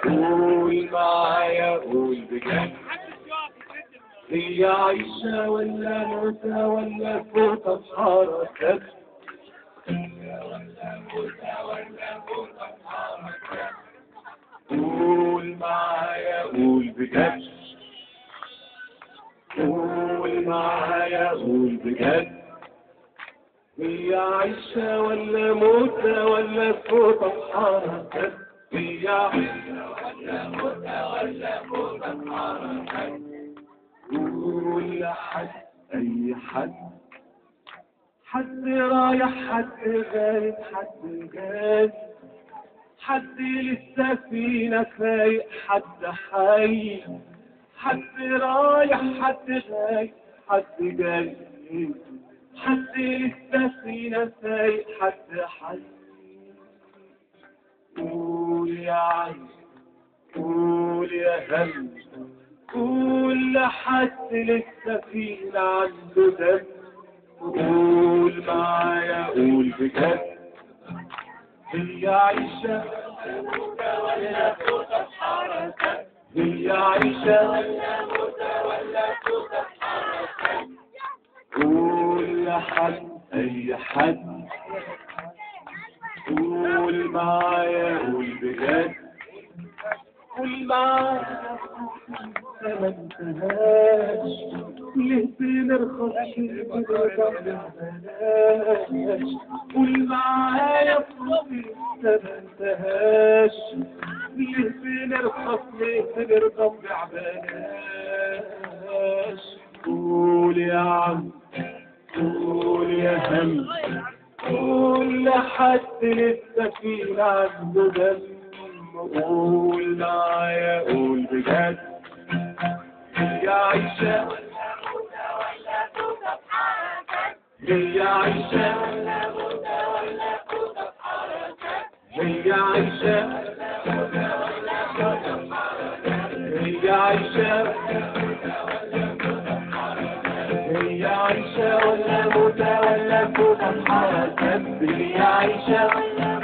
قول معايا قول بجد هي عايشة ولا موتى ولا فوق حركات قول معايا قول بجد قول معايا قول بجد هي عايشة ولا موتى ولا فوق حركات هي عايشة ولا موتى ولا فوق حركات قول لحد أي حد حد رايح حد غايب حد جاي حد للسفينة فايق حد حي حد رايح حد غايب حد جاي حد للسفينة فايق حد حي قول يا عين قول يا هم قول لحد للسفينة عنده دم قول معايا قول بجد هي عايشة هي عايشة قول لحد أي حد قول معايا قول بجد قول معايا ما انتهاش ليه بنرخص بنرجع ببلاش قول معايا صوتي ما انتهاش ليه بنرخص ليه بنرجع ببلاش قول يا عم قول يا هم قول لحد للسفينة عنده دم قول معايا قول بجد هي عايشة هي عايشة هي عايشة هي عايشة هي عايشة ولا موتى ولا فوق الحركات هي عايشة